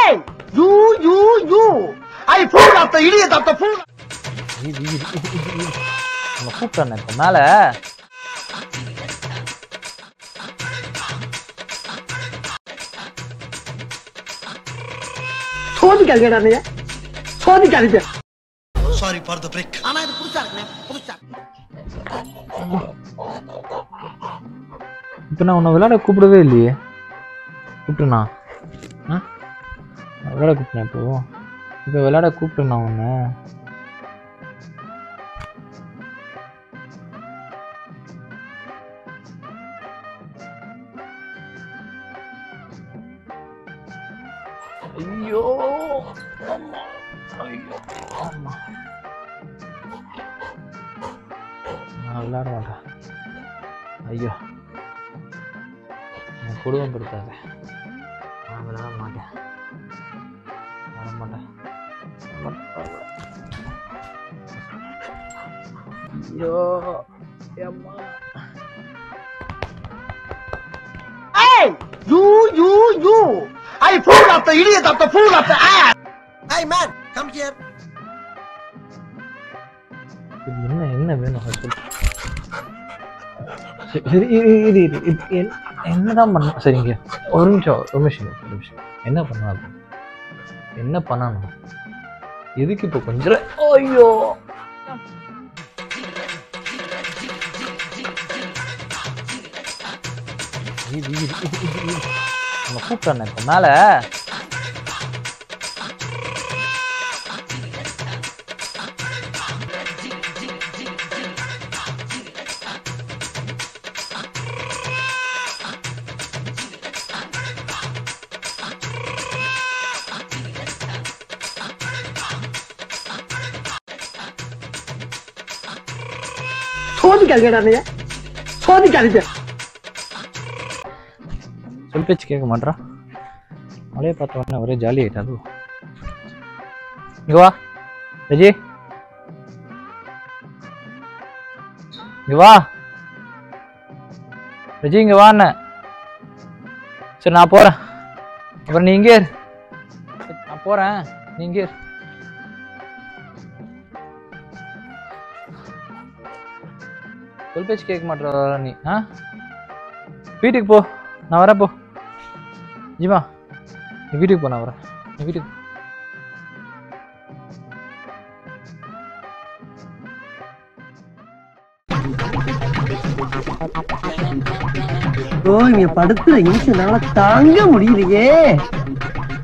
Hey! You, you, you! I fool after idiot after fool! இது இது இது இது இது நம்ம கூப்பிட்டானே இப்போ மேலே சோதிக்காதீங்கடா நீங்க சோதிக்காதீங்க Sorry for the break. ஆனா இது புதுசா இருக்குண்ணே புதுசா இப்போ நான் உன்னை விளையாட கூப்பிடவே இல்லையே கூப்பிட்டுண்ணா ஆ நான் விளையாட கூப்பிட்டேன் இப்போ இப்போ விளையாட கூப்பிட்டேண்ணா உன்னை ஐயோ அம்மா ஐயோ அம்மா நான் விளையாட மாட்டேன் ஐயோ என்னை கொடுமைப்படுத்தாத நான் விளையாட மாட்டேன் விளையாட மாட்டேன் விளையாட மாட்டேன். ஐயோ அம்மா Hey! You, you, you! I fool after idiot after fool after ass! Hey man, come here. இது என்ன என்ன வேணும் அதை சொல்லு சரி, சரி இரு இரு இரு இது என்- என்னதான் பண்ண சரிங்க ஒரு நிமிஷம் ஒரு நிமிஷம் ஒரு நிமிஷம் என்ன பண்ணலாம் என்ன பண்ணணும் எதுக்கு இப்போ கொஞ்சம் நேரம்- ஐயோ இது இது இது இது இது நம்ம கூப்பிட்டானே இப்போ மேலே சோதிக்காதீங்கடா நீங்க சோதிக்காதீங்க சொல் பேச்சு கேட்க மாட்றான் மழையை பார்த்த உடனே ஒரே ஜாலி ஆயிட்டா அது இங்க வா ரஜி இங்க வா ரஜி இங்க வா அண்ணன் சரி நான் போறேன் அப்புறம் நீ இங்கே இரு. நான் போறேன் நீ இங்கே இரு. சொல் பேச்சு கேட்க மாட்டேற நீ ஆ வீட்டுக்கு போ நான் வரேன் போ ஜிமா நீ வீட்டுக்கு போ நான் வரேன் நீ வீட்டுக்கு போ. ஓ இங்க படுத்துற இன்சுனால தாங்க முடியலையே